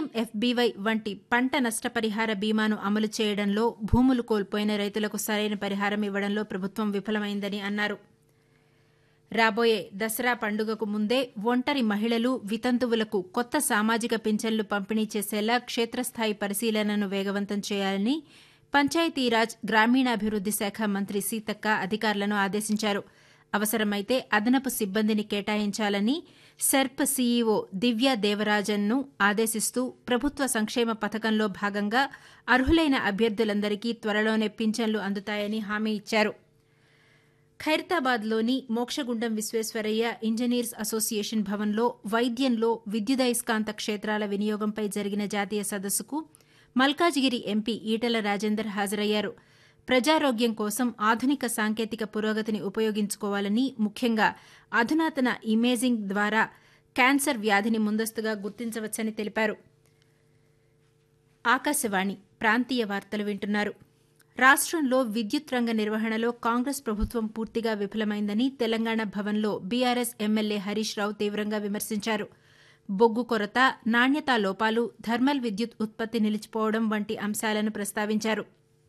PMFBY వంటి పంట నష్టపరిహార బీమాను అమలు చేయడంలో భూములు కోల్పోయిన రైతులకు సరైన పరిహారం ఇవ్వడంలో ప్రభుత్వం విఫలమైందని అన్నారు రాబోయే దసరా పండుగకు ముందే ఒంటరి మహిళలు వితంతువులకు కొత్త సామాజిక పింఛన్లు పంపిణీ చేసేలా క్షేత్రస్థాయి పరిశీలనను వేగవంతం చేయాలని పంచాయతీరాజ్ గ్రామీణాభివృద్ది శాఖ మంత్రి సీతక్క అధికారులను ఆదేశించారు అవసరమైతే అదనపు సిబ్బందిని కేటాయించాలని సెర్ప్ సీఈఓ దివ్య దేవరాజన్ను ఆదేశిస్తూ ప్రభుత్వ సంక్షేమ పథకంలో భాగంగా అర్హులైన అభ్యర్థులందరికీ త్వరలోనే పింఛన్లు అందుతాయని హామీ ఇచ్చారు ఖైరతాబాద్లోని మోక్షగుండం విశ్వేశ్వరయ్య ఇంజనీర్స్ అసోసియేషన్ భవన్లో వైద్యంలో విద్యుదయస్కాంత క్షేత్రాల వినియోగంపై జరిగిన జాతీయ సదస్సుకు మల్కాజిగిరి ఎంపీ ఈటల రాజేందర్ హాజరయ్యారు ప్రజారోగ్యం కోసం ఆధునిక సాంకేతిక పురోగతిని ఉపయోగించుకోవాలని ముఖ్యంగా అధునాతన ఇమేజింగ్ ద్వారా క్యాన్సర్ వ్యాధిని ముందస్తుగా గుర్తించవచ్చని తెలిపారు ఆకాశవాణి ప్రాంతీయ వార్తలు వింటున్నారు రాష్ట్రంలో విద్యుత్ రంగ నిర్వహణలో కాంగ్రెస్ ప్రభుత్వం పూర్తిగా విఫలమైందని తెలంగాణ భవన్లో బీఆర్ఎస్ ఎమ్మెల్యే హరీష్ రావు తీవ్రంగా విమర్శించారు బొగ్గు కొరత నాణ్యతా లోపాలు థర్మల్ విద్యుత్ ఉత్పత్తి నిలిచిపోవడం వంటి అంశాలను ప్రస్తావించారు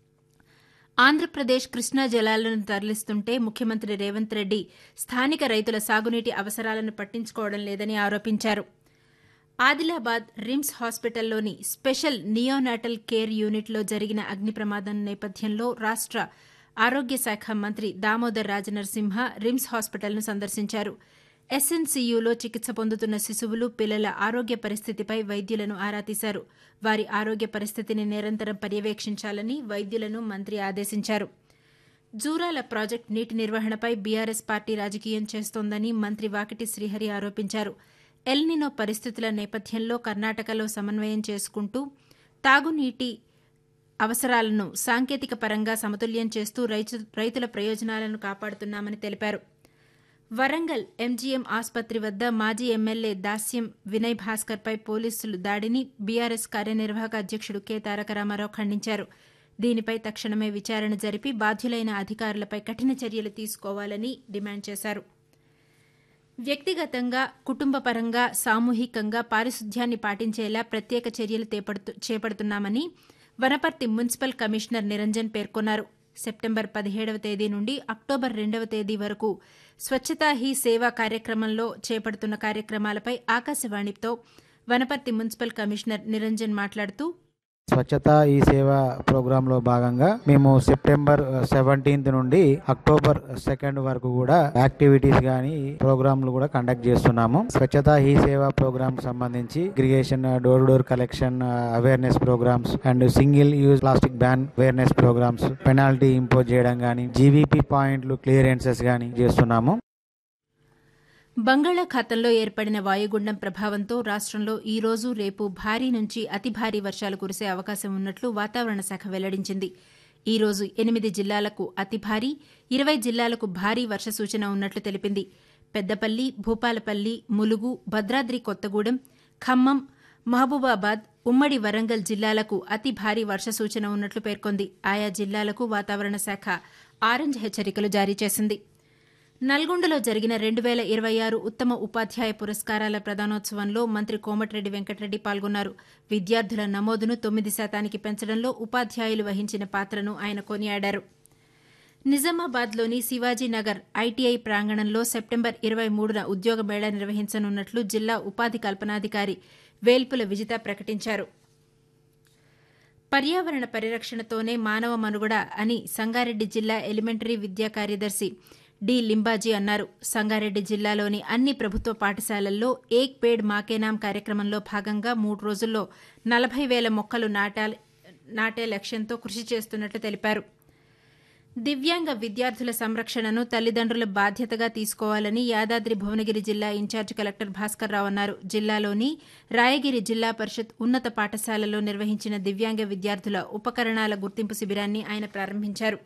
ఆంధ్రప్రదేశ్ కృష్ణా జలాలను తరలిస్తుంటే ముఖ్యమంత్రి రేవంత్ రెడ్డి స్థానిక రైతుల సాగునీటి అవసరాలను పట్టించుకోవడం లేదని ఆరోపించారు ఆదిలాబాద్ రిమ్స్ హాస్పిటల్లోని స్పెషల్ నియోనాటల్ కేర్ యూనిట్లో జరిగిన అగ్ని ప్రమాదం నేపథ్యంలో రాష్ట ఆరోగ్య శాఖ మంత్రి దామోదర్ రాజనరసింహ రిమ్స్ హాస్పిటల్ను సందర్శించారు ఎస్ఎన్సీయూలో చికిత్స పొందుతున్న శిశువులు పిల్లల ఆరోగ్య పరిస్థితిపై వైద్యులను ఆరా తీశారు వారి ఆరోగ్య పరిస్థితిని నిరంతరం పర్యవేక్షించాలని వైద్యులను మంత్రి ఆదేశించారు జూరాల ప్రాజెక్టు నీటి నిర్వహణపై బీఆర్ఎస్ పార్టీ రాజకీయం చేస్తోందని మంత్రి వాకిటి శ్రీహరి ఆరోపించారు ఎల్నినో పరిస్థితుల నేపథ్యంలో కర్ణాటకలో సమన్వయం చేసుకుంటూ తాగునీటి అవసరాలను సాంకేతిక పరంగా సమతుల్యం చేస్తూ రైతుల ప్రయోజనాలను కాపాడుతున్నామని తెలిపారు వరంగల్ ఎంజీఎం ఆసుపత్రి వద్ద మాజీ ఎమ్మెల్యే దాస్యం వినయ్ భాస్కర్పై పోలీసులు దాడిని బీఆర్ఎస్ కార్యనిర్వాహక అధ్యక్షుడు కె తారక రామారావు ఖండించారు దీనిపై తక్షణమే విచారణ జరిపి బాధ్యులైన అధికారులపై కఠిన చర్యలు తీసుకోవాలని డిమాండ్ చేశారు వ్యక్తిగతంగా కుటుంబపరంగా సామూహికంగా పారిశుద్ధ్యాన్ని పాటించేలా ప్రత్యేక చర్యలు చేపడుతున్నామని వనపర్తి మున్సిపల్ కమిషనర్ నిరంజన్ పేర్కొన్నారు సెప్టెంబర్ పదిహేడవ తేదీ నుండి అక్టోబర్ రెండవ తేదీ వరకు స్వచ్ఛతా హీ సేవా కార్యక్రమంలో చేపడుతున్న కార్యక్రమాలపై ఆకాశవాణితో వనపర్తి మున్సిపల్ కమిషనర్ నిరంజన్ మాట్లాడుతూ స్వచ్ఛత ఈ సేవ ప్రోగ్రామ్ లో భాగంగా మేము సెప్టెంబర్ సెవెంటీన్త్ నుండి అక్టోబర్ సెకండ్ వరకు కూడా యాక్టివిటీస్ గానీ ప్రోగ్రాంలు కూడా కండక్ట్ చేస్తున్నాము స్వచ్ఛత ఈ సేవ ప్రోగ్రామ్ సంబంధించి irrigation door door collection awareness programmes and single use plastic ban awareness programmes penalty impose చేయడం గానీ జీవీపీ పాయింట్లు క్లియరెన్సెస్ గానీ చేస్తున్నాము బంగాళాఖాతంలో ఏర్పడిన వాయుగుండం ప్రభావంతో రాష్టంలో ఈ రోజు రేపు భారీ నుంచి అతి భారీ వర్షాలు కురిసే అవకాశం ఉన్నట్లు వాతావరణ శాఖ వెల్లడించింది ఈ రోజు ఎనిమిది జిల్లాలకు అతి భారీ ఇరవై జిల్లాలకు భారీ వర్ష సూచన ఉన్నట్లు తెలిపింది పెద్దపల్లి భూపాలపల్లి ములుగు భద్రాద్రి కొత్తగూడెం ఖమ్మం మహబూబాబాద్ ఉమ్మడి వరంగల్ జిల్లాలకు అతి భారీ వర్ష సూచన ఉన్నట్లు పేర్కొంది ఆయా జిల్లాలకు వాతావరణ శాఖ ఆరెంజ్ హెచ్చరికలు జారీ చేసింది నల్గొండలో జరిగిన రెండు వేల ఇరవై ఆరు ఉత్తమ ఉపాధ్యాయ పురస్కారాల ప్రదానోత్సవంలో మంత్రి కోమటిరెడ్డి వెంకటరెడ్డి పాల్గొన్నారు విద్యార్థుల నమోదును తొమ్మిది శాతానికి పెంచడంలో ఉపాధ్యాయులు వహించిన పాత్రను ఆయన కొనియాడారు నిజామాబాద్లోని శివాజీనగర్ ఐటీఐ ప్రాంగణంలో సెప్టెంబర్ ఇరవై మూడున ఉద్యోగ మేళా నిర్వహించనున్నట్లు జిల్లా ఉపాధి కల్పనాధికారి వేల్పుల విజిత ప్రకటించారు పర్యావరణ పరిరక్షణతోనే మానవ మనుగడ అని సంగారెడ్డి జిల్లా ఎలిమెంటరీ విద్యా కార్యదర్శి డి లింబాజీ అన్నారు సంగారెడ్డి జిల్లాలోని అన్ని ప్రభుత్వ పాఠశాలల్లో ఏక్ పేడ్ మాకేనాం కార్యక్రమంలో భాగంగా మూడు రోజుల్లో నలభై వేల మొక్కలు నాటే లక్ష్యంతో కృషి చేస్తున్నట్లు తెలిపారు దివ్యాంగ విద్యార్థుల సంరక్షణను తల్లిదండ్రుల బాధ్యతగా తీసుకోవాలని యాదాద్రి భువనగిరి జిల్లా ఇన్ఛార్జ్ కలెక్టర్ భాస్కర్ రావు అన్నారు జిల్లాలోని రాయగిరి జిల్లా పరిషత్ ఉన్నత పాఠశాలలో నిర్వహించిన దివ్యాంగ విద్యార్థుల ఉపకరణాల గుర్తింపు శిబిరాన్ని ఆయన ప్రారంభించారు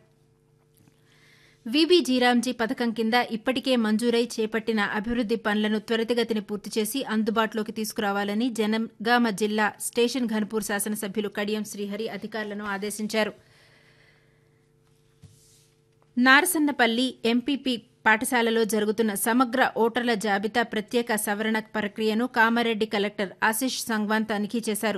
విబి జీరాంజీ పథకం కింద ఇప్పటికే మంజూరై చేపట్టిన అభివృద్ది పనులను త్వరితగతిని పూర్తి చేసి అందుబాటులోకి తీసుకురావాలని జనగామ జిల్లా స్టేషన్ ఘన్పూర్ శాసనసభ్యులు కడియం శ్రీహరి అధికారులను ఆదేశించారు నారసన్నపల్లి ఎంపీపీ పాఠశాలలో జరుగుతున్న సమగ్ర ఓటర్ల జాబితా ప్రత్యేక సవరణ ప్రక్రియను కామారెడ్డి కలెక్టర్ ఆశిష్ సంగ్వాన్ తనిఖీ చేశారు